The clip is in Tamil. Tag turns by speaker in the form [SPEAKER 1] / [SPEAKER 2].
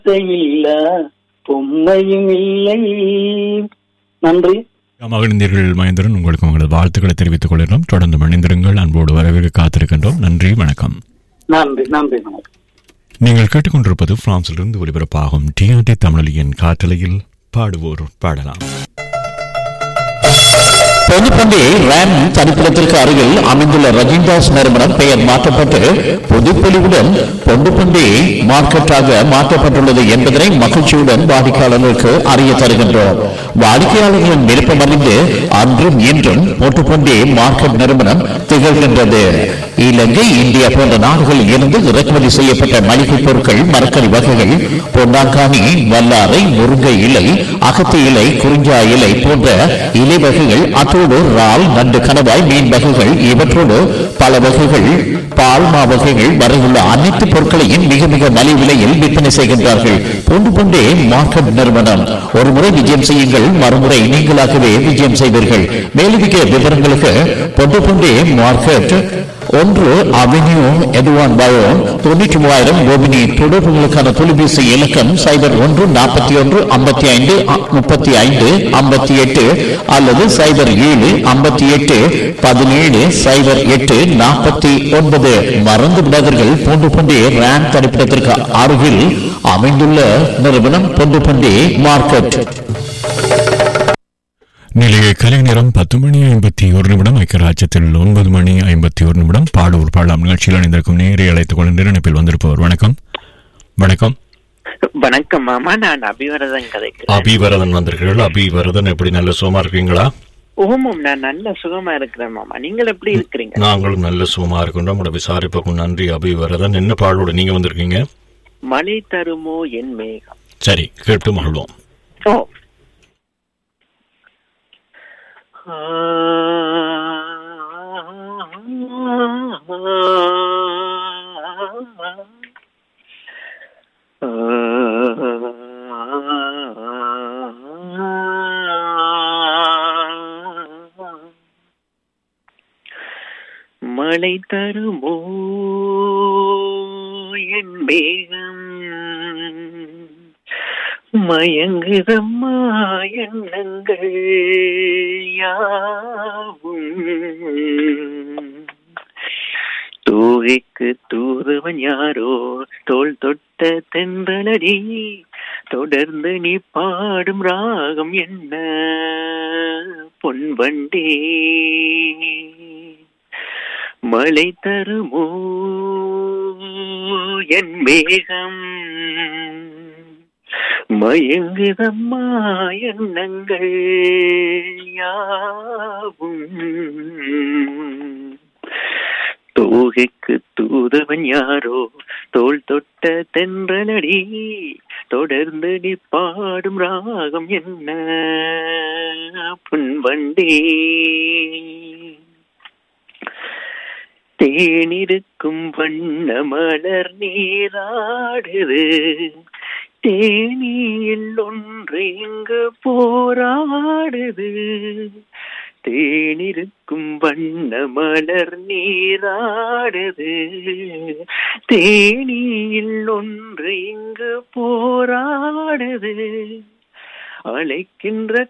[SPEAKER 1] இல்ல பொம்மையும் இல்லை நன்றி
[SPEAKER 2] மகிழ்ந்தீர்கள் மகேந்திரன் உங்களுக்கு உங்களது வாழ்த்துக்களை தெரிவித்துக் கொள்கிறோம் தொடர்ந்து மணிந்திருங்கள் அன்போடு வரவேற்க காத்திருக்கின்றோம் நன்றி வணக்கம்
[SPEAKER 1] நன்றி நன்றி வணக்கம்
[SPEAKER 2] நீங்கள் கேட்டுக்கொண்டிருப்பது பிரான்சிலிருந்து ஒலிபரப்பாகும் டிஆர்டி தமிழொலியின் காற்றலையில் பாடுவோர் பாடலாம்
[SPEAKER 3] பொதுப்பண்டி ரேம் தனிப்பிடத்திற்கு அருகில் அமைந்துள்ள ரஜின்தாஸ் நிறுவனம் பெயர் மாற்றப்பட்டு பொதுப்பொலிவுடன் பொண்டுப்பண்டி மார்க்கெட்டாக மாற்றப்பட்டுள்ளது என்பதனை மகிழ்ச்சியுடன் வாடிக்கையாளர்களுக்கு அறிய தருகின்றோம் வாடிக்கையாளர்களின் விருப்பம் அறிந்து அன்றும் இன்றும் பொட்டுப்பண்டி மார்க்கெட் நிறுவனம் திகழ்கின்றது இலங்கை இந்தியா போன்ற நாடுகளில் இருந்து இறக்குமதி செய்யப்பட்ட மளிகை பொருட்கள் மரக்கறி வகைகள் பொன்னாங்கானி வல்லாரை முருங்கை இலை அகத்தி இலை குறிஞ்சா இலை போன்ற இலை வகைகள் அத்தோடு இறால் நண்டு கணவாய் மீன் வகைகள் இவற்றோடு பல வகைகள் பால்மா வகைகள் வரையுள்ள அனைத்து பொருட்களையும் மிக மிக மலிவு விலையில் விற்பனை செய்கின்றார்கள் பொண்டு பொண்டே மார்க்கெட் நிறுவனம் ஒரு முறை விஜயம் செய்யுங்கள் மறுமுறை நீங்களாகவே விஜயம் செய்வீர்கள் மேலதிக விவரங்களுக்கு பொண்டு பொண்டே மார்க்கெட் ஒன்று அவென்யூ எதுவான் பயோ தொண்ணூற்றி மூவாயிரம் கோபினி தொடர்புகளுக்கான தொலைபேசி இலக்கம் சைபர் ஒன்று நாற்பத்தி ஒன்று ஐம்பத்தி ஐந்து முப்பத்தி ஐந்து ஐம்பத்தி எட்டு அல்லது சைபர் ஏழு ஐம்பத்தி எட்டு பதினேழு சைபர் எட்டு நாற்பத்தி ஒன்பது மறந்து விடாதீர்கள் பூண்டு பண்டி ரேம் தரிப்பிடத்திற்கு அருகில் அமைந்துள்ள நிறுவனம் பூண்டு பண்டி மார்க்கெட்
[SPEAKER 2] நிலைய கலை நேரம் பத்து மணி ஐம்பத்தி ஒரு நிமிடம் ஐக்கியராஜ்யத்தில் ஒன்பது மணி ஐம்பத்தி ஒரு நிமிடம் பாடூர் பாடலாம் நிகழ்ச்சியில் அணிந்திருக்கும் நேரை அழைத்துக் கொண்டு நினைப்பில் வந்திருப்பவர் வணக்கம் வணக்கம்
[SPEAKER 4] வணக்கம் மாமா நான் அபிவரதன் கதைக்கிறேன்
[SPEAKER 2] அபிவரதன் வந்திருக்கிறீர்கள் அபிவரதன் எப்படி நல்ல சுகமா இருக்கீங்களா
[SPEAKER 4] ஓமம் நான் நல்ல சுகமா இருக்கிறேன் மாமா நீங்கள் எப்படி இருக்கிறீங்க
[SPEAKER 2] நாங்களும் நல்ல சுகமா இருக்கின்றோம் உங்களோட விசாரிப்புக்கும் நன்றி அபிவரதன் என்ன பாடலோட நீங்க வந்திருக்கீங்க
[SPEAKER 4] மழை தருமோ என் மேகம்
[SPEAKER 2] சரி கேட்டு மகிழ்வோம்
[SPEAKER 4] ஓ மழை தருமோ என் மேகம் மயங்குதம்மா எண்ணங்கள் யாவும் தூவிக்கு தூதுவன் யாரோ தோள் தொட்ட தென்றலடி தொடர்ந்து நீ பாடும் ராகம் என்ன பொன்வண்டே மழை தருமோ என் மேகம் மயங்குதம்மா எண்ணங்கள் யாவும் தோகைக்கு தூதவன் யாரோ தோள் தொட்ட தென்றலடி தொடர்ந்து நீ பாடும் ராகம் என்ன புன்வண்டே தேனிருக்கும் வண்ண மலர் நீராடுது தேனியில் ஒன்று இங்கு போராடுது தேனிருக்கும் வண்ண மலர் நீராடுது தேனியில் ஒன்று இங்கு போராடுது அழைக்கின்ற